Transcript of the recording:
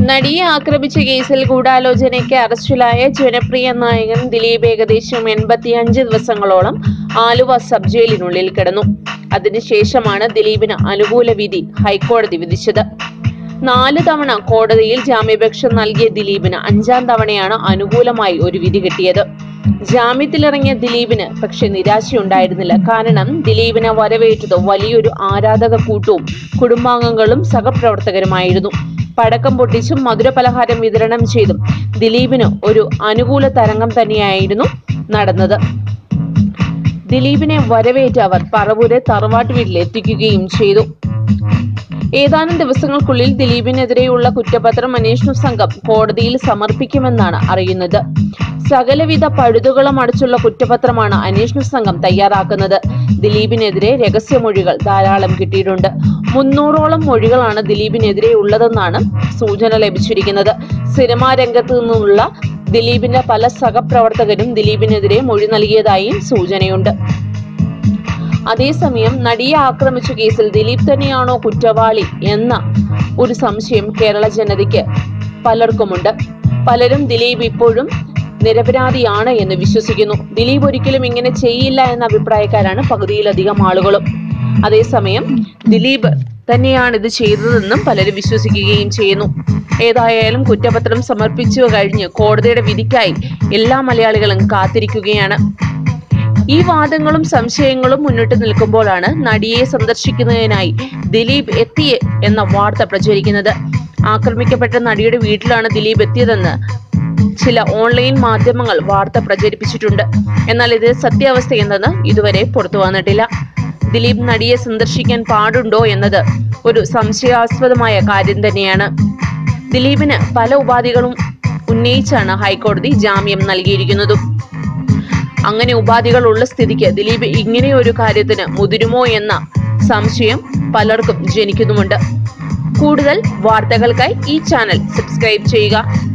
നടിയെ ആക്രമിച്ച കേസിൽ ഗൂഢാലോചനയ്ക്ക് അറസ്റ്റിലായ ജനപ്രിയ നായകൻ ദിലീപ് ഏകദേശം എൺപത്തിയഞ്ച് ദിവസങ്ങളോളം ആലുവ സബ് ജയിലിനുള്ളിൽ കിടന്നു അതിനുശേഷമാണ് ദിലീപിന് അനുകൂല വിധി ഹൈക്കോടതി വിധിച്ചത് നാല് തവണ കോടതിയിൽ ജാമ്യാപേക്ഷ നൽകിയ ദിലീപിന് അഞ്ചാം തവണയാണ് അനുകൂലമായി ഒരു വിധി കിട്ടിയത് ജാമ്യത്തിലിറങ്ങിയ ദിലീപിന് പക്ഷെ നിരാശയുണ്ടായിരുന്നില്ല കാരണം ദിലീപിനെ വരവേറ്റത് വലിയൊരു ആരാധക കൂട്ടവും കുടുംബാംഗങ്ങളും സഹപ്രവർത്തകരുമായിരുന്നു പടക്കം പൊട്ടിച്ചും മധുരപലഹാരം വിതരണം ചെയ്തും ദിലീപിന് ഒരു അനുകൂല തരംഗം തന്നെയായിരുന്നു നടന്നത് ദിലീപിനെ വരവേറ്റ് അവർ പറവൂരെ തറവാട്ട് വീട്ടിൽ എത്തിക്കുകയും ചെയ്തു ഏതാനും ദിവസങ്ങൾക്കുള്ളിൽ ദിലീപിനെതിരെയുള്ള കുറ്റപത്രം അന്വേഷണ സംഘം കോടതിയിൽ സമർപ്പിക്കുമെന്നാണ് അറിയുന്നത് സകലവിധ പഴുതുകളും അടച്ചുള്ള കുറ്റപത്രമാണ് അന്വേഷണ സംഘം തയ്യാറാക്കുന്നത് ദിലീപിനെതിരെ രഹസ്യമൊഴികൾ ധാരാളം കിട്ടിയിട്ടുണ്ട് മുന്നൂറോളം മൊഴികളാണ് ദിലീപിനെതിരെ ഉള്ളതെന്നാണ് സൂചന ലഭിച്ചിരിക്കുന്നത് സിനിമാ രംഗത്ത് നിന്നുള്ള ദിലീപിന്റെ പല സഹപ്രവർത്തകരും ദിലീപിനെതിരെ മൊഴി നൽകിയതായും സൂചനയുണ്ട് അതേസമയം നടിയെ ആക്രമിച്ച കേസിൽ ദിലീപ് തന്നെയാണോ കുറ്റവാളി എന്ന ഒരു സംശയം കേരള ജനതയ്ക്ക് പലർക്കുമുണ്ട് പലരും ദിലീപ് ഇപ്പോഴും നിരപരാധിയാണ് എന്ന് വിശ്വസിക്കുന്നു ദിലീപ് ഒരിക്കലും ഇങ്ങനെ ചെയ്യില്ല എന്ന അഭിപ്രായക്കാരാണ് പകുതിയിലധികം ആളുകളും അതേസമയം ദിലീപ് തന്നെയാണ് ഇത് ചെയ്തതെന്നും പലരും വിശ്വസിക്കുകയും ചെയ്യുന്നു ഏതായാലും കുറ്റപത്രം സമർപ്പിച്ചു കഴിഞ്ഞ് കോടതിയുടെ വിധിക്കായി എല്ലാ മലയാളികളും കാത്തിരിക്കുകയാണ് ഈ വാദങ്ങളും സംശയങ്ങളും മുന്നിട്ട് നിൽക്കുമ്പോഴാണ് നടിയെ സന്ദർശിക്കുന്നതിനായി ദിലീപ് എത്തി എന്ന വാർത്ത പ്രചരിക്കുന്നത് ആക്രമിക്കപ്പെട്ട നടിയുടെ വീട്ടിലാണ് ദിലീപ് എത്തിയതെന്ന് ചില ഓൺലൈൻ മാധ്യമങ്ങൾ വാർത്ത പ്രചരിപ്പിച്ചിട്ടുണ്ട് എന്നാൽ ഇത് സത്യാവസ്ഥ എന്തെന്ന് ഇതുവരെ പുറത്തു വന്നിട്ടില്ല ദിലീപ് നടിയെ സന്ദർശിക്കാൻ പാടുണ്ടോ എന്നത് ഒരു സംശയാസ്പദമായ കാര്യം തന്നെയാണ് ദിലീപിന് പല ഉപാധികളും ഉന്നയിച്ചാണ് ഹൈക്കോടതി ജാമ്യം നൽകിയിരിക്കുന്നതും അങ്ങനെ ഉപാധികൾ ഉള്ള സ്ഥിതിക്ക് ദിലീപ് ഇങ്ങനെ ഒരു കാര്യത്തിന് മുതിരുമോ എന്ന സംശയം പലർക്കും ജനിക്കുന്നുമുണ്ട് കൂടുതൽ വാർത്തകൾക്കായി ഈ ചാനൽ സബ്സ്ക്രൈബ് ചെയ്യുക